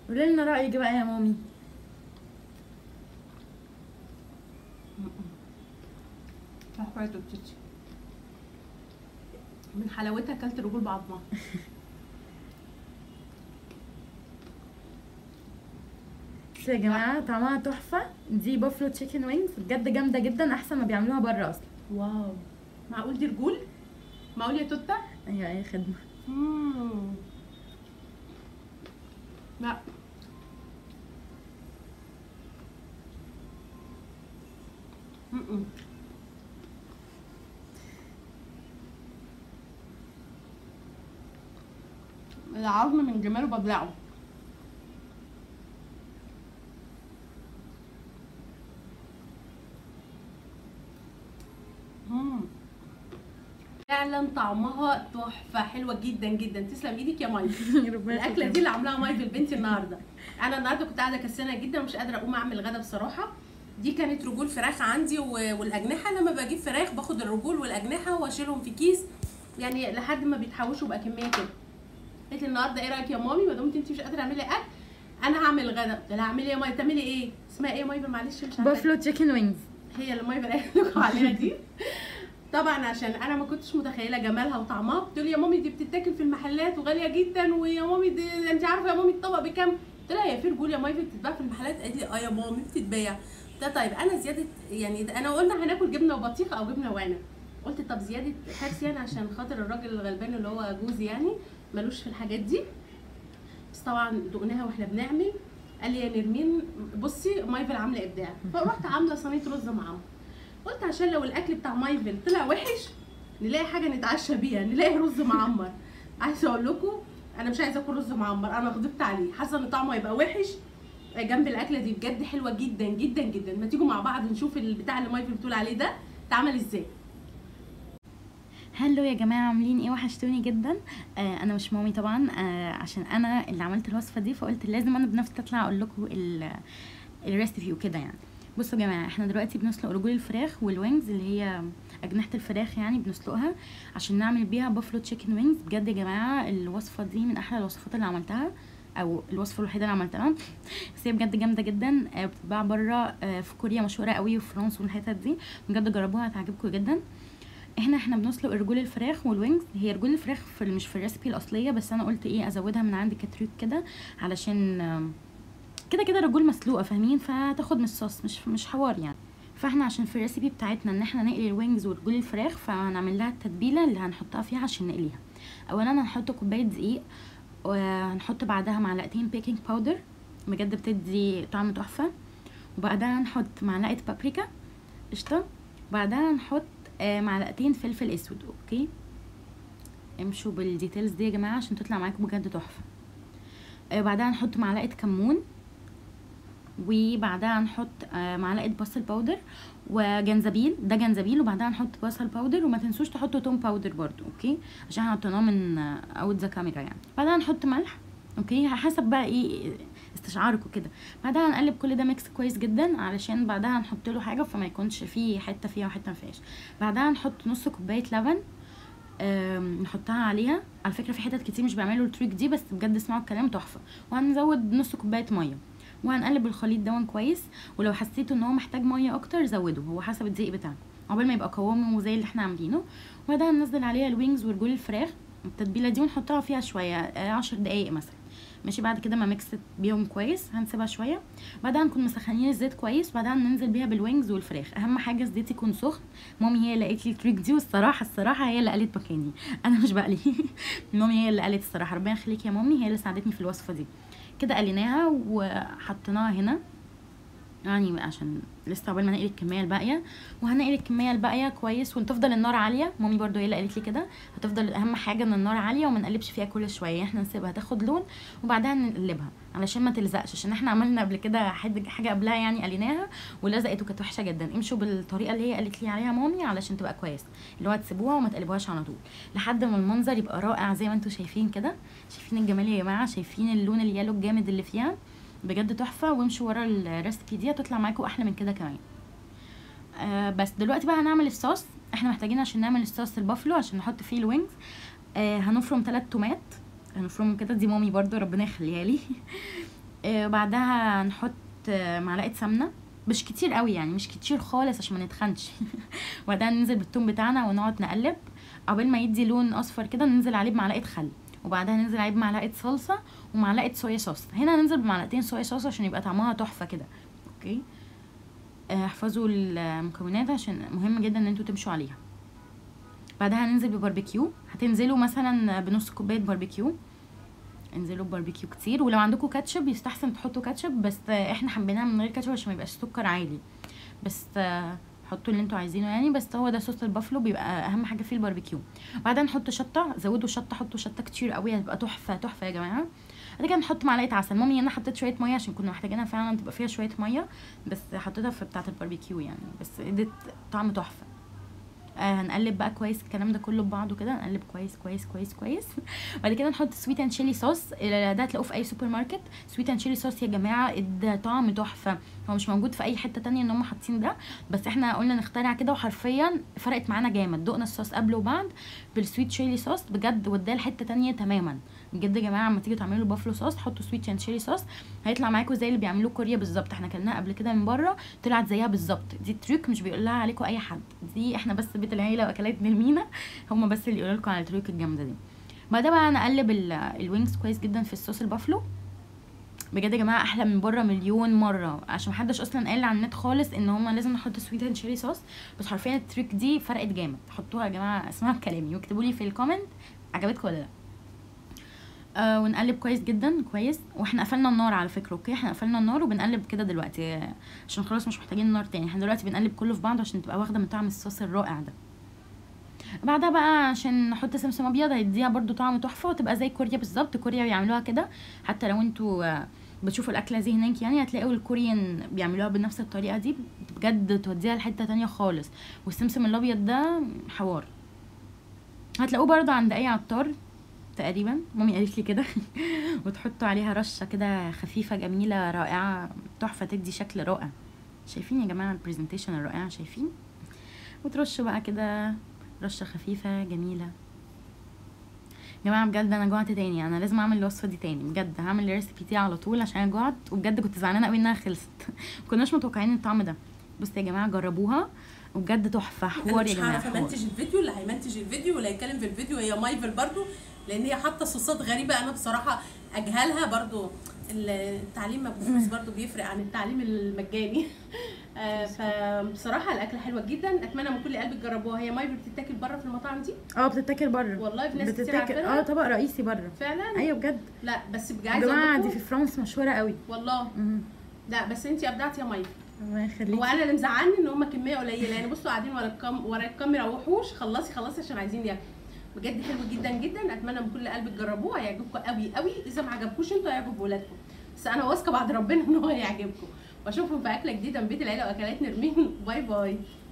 قولي لنا رايك بقى يا مامي تحفه يا توتشي من حلاوتها اكلت رجول بعضمها بس يا جماعه طعمها تحفه دي بافلو تشيكن وينجز بجد جامده جدا احسن ما بيعملوها بره اصلا واو معقول دي رجول معقول يا توته ايوه اي خدمه مم. لا م-م. العظم من جماله ببلعه مم. فعلا طعمها تحفه حلوه جدا جدا تسلم ايدك يا ماي ربنا الاكله يخليك. دي اللي عاملاها ماي بنتي النهارده انا النهارده كنت قاعده كسلانه جدا ومش قادره اقوم اعمل غدا بصراحه دي كانت رجول فراخ عندي و- والاجنحه لما بجيب فراخ باخد الرجول والاجنحه واشيلهم في كيس يعني لحد ما بيتحوشوا بقى كميه كده قالت لي النهارده ايه رايك يا مامي ما دمت انت مش قادره تعملي اكل انا هعمل غدا قلت لها اعملي ايه يا ماي تعملي ايه اسمها ايه يا ماي معلش مش عارفه بافلو تشيكن وينجز هي اللي ماي قالت لكم عليها دي طبعا عشان انا ما كنتش متخيله جمالها وطعمها بتقول لي يا مامي دي بتتاكل في المحلات وغاليه جدا ويا مامي دي انت عارفه يا مامي الطبق بكام قلت لها يا في رجول يا ماي بتتباع في المحلات قالت لي اه يا مامي بتتباع قلت لها طيب انا زياده يعني ده انا قلنا هناكل جبنه وبطيخه او جبنه وعنب قلت طب زياده حرص يعني عشان خاطر الراجل الغلبان اللي هو جوزي يعني ملوش في الحاجات دي بس طبعا دقناها واحنا بنعمل قال لي يا نرمين بصي مايفل عامله ابداع فرحت عامله صينيه رز معاهم قلت عشان لو الاكل بتاع مايفل طلع وحش نلاقي حاجه نتعشى بيها نلاقي رز معمر عايزه اقول لكم انا مش عايزه اكل رز معمر انا غضبت عليه حاسه ان طعمه هيبقى وحش جنب الاكله دي بجد حلوه جدا جدا جدا ما تيجوا مع بعض نشوف البتاع اللي مايفل بتقول عليه ده اتعمل ازاي هلو يا جماعه عاملين ايه وحشتوني جدا آه انا مش مامي طبعا آه عشان انا اللي عملت الوصفه دي فقلت لازم انا بنفسي اطلع اقول لكم ال- الريسيبي وكده يعني بصوا يا جماعه احنا دلوقتي بنسلق رجول الفراخ والوينجز اللي هي اجنحه الفراخ يعني بنسلقها عشان نعمل بيها بافلو تشيكن وينجز بجد يا جماعه الوصفه دي من احلى الوصفات اللي عملتها او الوصفه الوحيده اللي عملتها بس هي بجد جامده جدا آه، بتتباع بره آه، في كوريا مشهوره قوي وفي فرنسا والحتت دي بجد جربوها هتعجبكم جدا احنا احنا بنسلق رجول الفراخ والوينجز هي رجول الفراخ في مش في الريسبي الاصليه بس انا قلت ايه ازودها من عندي كتريك كده علشان آم، كده كده رجول مسلوقه فاهمين فتاخد من الصوص مش مش حوار يعني فاحنا عشان في الريسبي بتاعتنا ان احنا نقلي الوينجز ورجول الفراخ فهنعمل لها التتبيله اللي هنحطها فيها عشان نقليها اولا هنحط كوبايه دقيق وهنحط بعدها معلقتين بيكنج باودر بجد بتدي طعم تحفه وبعدها هنحط معلقه بابريكا قشطه بعدها هنحط آه، معلقتين فلفل اسود اوكي امشوا بالديتيلز دي يا جماعه عشان تطلع معاكم بجد تحفه آه، بعدها هنحط معلقه كمون وبعدها هنحط آه، معلقه بصل باودر وجنزبيل ده جنزبيل وبعدها هنحط بصل باودر وما تنسوش تحطوا توم باودر برضو اوكي عشان احنا حطيناه من اوت ذا كاميرا يعني بعدها هنحط ملح اوكي حسب بقى ايه استشعاركم كده بعدها هنقلب كل ده ميكس كويس جدا علشان بعدها هنحط له حاجه فما يكونش فيه حته فيها وحته ما فيهاش بعدها هنحط نص كوبايه لبن آم، نحطها عليها على فكره في حتت كتير مش بيعملوا التريك دي بس بجد اسمعوا الكلام تحفه وهنزود نص كوبايه ميه وهنقلب الخليط دون كويس ولو حسيتوا ان هو محتاج ميه اكتر زودوا هو حسب الدقيق بتاعكم عقبال ما يبقى قوامه زي اللي احنا عاملينه وبعدها هننزل عليها الوينجز ورجول الفراخ التتبيله دي ونحطها فيها شويه آه، عشر دقايق مثلا ماشي بعد كده ما ميكست بيهم كويس هنسيبها شويه بعدها نكون مسخنين الزيت كويس بعدها ننزل بيها بالوينجز والفراخ اهم حاجه الزيت يكون سخن مامي هي اللي قالت لي التريك دي والصراحه الصراحه هي اللي قالت مكاني انا مش بقلي مامي هي اللي قالت الصراحه ربنا يخليك يا مامي هي اللي ساعدتني في الوصفه دي كده قليناها وحطيناها هنا يعني عشان لسه عقبال ما نقلي الكميه الباقيه وهنقلي الكميه الباقيه كويس وتفضل النار عاليه مامي برضو هي اللي قالت لي كده هتفضل اهم حاجه ان النار عاليه وما نقلبش فيها كل شويه احنا نسيبها تاخد لون وبعدها نقلبها علشان ما تلزقش عشان احنا عملنا قبل كده حد- حاجه قبلها يعني قليناها ولزقت وكانت وحشه جدا امشوا بالطريقه اللي هي قالت لي عليها مامي علشان تبقى كويسه اللي هو تسيبوها وما تقلبوهاش على طول لحد ما المنظر يبقى رائع زي ما انتم شايفين كده شايفين الجمال يا جماعه شايفين اللون اليالو الجامد اللي فيها بجد تحفه وامشوا ورا الريسبي دي هتطلع معاكم احلى من كده كمان آه بس دلوقتي بقى هنعمل الصوص احنا محتاجين عشان نعمل الصوص البافلو عشان نحط فيه الوينجز آه هنفرم ثلاث تومات هنفرمهم كده دي مامي برضو ربنا يخليها لي آه، بعدها نحط آه، معلقه سمنه مش كتير قوي يعني مش كتير خالص عشان ما نتخنش وبعدها ننزل بالثوم بتاعنا ونقعد نقلب قبل ما يدي لون اصفر كده ننزل عليه بمعلقه خل وبعدها ننزل عليه بمعلقه صلصه ومعلقه صويا صوص هنا ننزل بمعلقتين صويا صوص عشان يبقى طعمها تحفه كده اوكي آه، احفظوا المكونات عشان مهم جدا ان انتوا تمشوا عليها بعدها هننزل بباربيكيو هتنزلوا مثلا بنص كوبايه باربيكيو انزلوا بباربيكيو كتير ولو عندكم كاتشب يستحسن تحطوا كاتشب بس آه، احنا حبيناها من غير كاتشب عشان ما يبقاش سكر عالي بس آه، حطوا اللي انتوا عايزينه يعني بس هو ده صوص البافلو بيبقى اهم حاجه فيه الباربيكيو بعدها نحط شطه زودوا شطه حطوا شطه كتير قوي هتبقى تحفه تحفه يا جماعه بعد كده نحط معلقه عسل مامي انا حطيت شويه ميه عشان كنا محتاجينها فعلا تبقى فيها شويه ميه بس حطيتها في بتاعه الباربيكيو يعني بس ادت طعم تحفه آه هنقلب بقى كويس الكلام ده كله ببعضه كده نقلب كويس كويس كويس كويس بعد كده نحط سويت اند شيلي صوص ده هتلاقوه في اي سوبر ماركت سويت اند شيلي صوص يا جماعه ادى طعم تحفه هو مش موجود في اي حته تانية ان هم حاطين ده بس احنا قلنا نخترع كده وحرفيا فرقت معانا جامد دقنا الصوص قبل وبعد بالسويت شيلي صوص بجد واداه لحته تانية تماما بجد يا جماعه لما تيجوا تعملوا بافلو صوص حطوا سويت اند شيلي صوص هيطلع معاكم زي اللي بيعملوه كوريا بالظبط احنا كلناها قبل كده من بره طلعت زيها بالظبط دي تريك مش بيقول لها عليكم اي حد دي احنا بس بيت العيله واكلات نرمينا هم بس اللي يقولوا لكم على التريك الجامده دي بعدها بقى نقلب ال- الوينجز كويس جدا في الصوص البافلو بجد يا جماعه احلى من بره مليون مره عشان محدش اصلا قال على النت خالص ان هما لازم نحط سويت اند شيري صوص بس حرفيا التريك دي فرقت جامد حطوها يا جماعه اسمعوا كلامي واكتبوا لي في الكومنت عجبتكم ولا لا آه ونقلب كويس جدا كويس واحنا قفلنا النار على فكره اوكي احنا قفلنا النار وبنقلب كده دلوقتي آه، عشان خلاص مش محتاجين نار تاني احنا دلوقتي بنقلب كله في بعض عشان تبقى واخده من طعم الصوص الرائع ده بعدها بقى عشان نحط سمسم ابيض هيديها برضو طعم تحفه وتبقى زي كوريا بالظبط كوريا بيعملوها كده حتى لو انتوا آه، بتشوفوا الاكله دي هناك يعني هتلاقوا الكوريان بيعملوها بنفس الطريقه دي بجد توديها لحته تانية خالص والسمسم الابيض ده حوار هتلاقوه برضه عند اي عطار تقريبا مامي قالت لي كده وتحطوا عليها رشه كده خفيفه جميله رائعه تحفه تدي شكل رائع شايفين يا جماعه البرزنتيشن الرائعه شايفين وترشوا بقى كده رشه خفيفه جميله يا جماعه بجد انا جوعت تاني انا لازم اعمل الوصفه دي تاني بجد هعمل الريسبي دي على طول عشان انا جوعت وبجد كنت زعلانه قوي انها خلصت مكناش متوقعين الطعم ده بصوا يا جماعه جربوها وبجد تحفه انا حوار مش يا جماعه هعرف حوار. امنتج الفيديو اللي هيمنتج الفيديو واللي هيتكلم في الفيديو هي مايفل برضو لان هي حاطه صوصات غريبه انا بصراحه اجهلها برضو التعليم بفلوس برضو بيفرق عن التعليم المجاني آه، فبصراحه الاكله حلوه جدا اتمنى من كل قلبي تجربوها هي مايفل بتتاكل بره في المطاعم دي اه بتتاكل بره والله في ناس كتير بتتاكل عارفينها اه طبق رئيسي بره فعلا ايوه بجد لا بس بجد يا عايزه جماعه اقول دي في لكم فرنسا مشهوره قوي والله مهم. لا بس انت ابدعتي يا مايفل الله هو يخليك انا اللي مزعلني ان هم كميه قليله يعني بصوا قاعدين ورا الكام ورا الكاميرا وحوش خلصي خلصي عشان عايزين ياكلوا بجد حلو جدا جدا اتمنى من كل قلبي تجربوه هيعجبكم قوي قوي اذا ما عجبكوش انتوا هيعجب ولادكم بس انا واثقه بعد ربنا ان هو هيعجبكم واشوفكم في اكله جديده من بيت العيله واكلات نرمين باي باي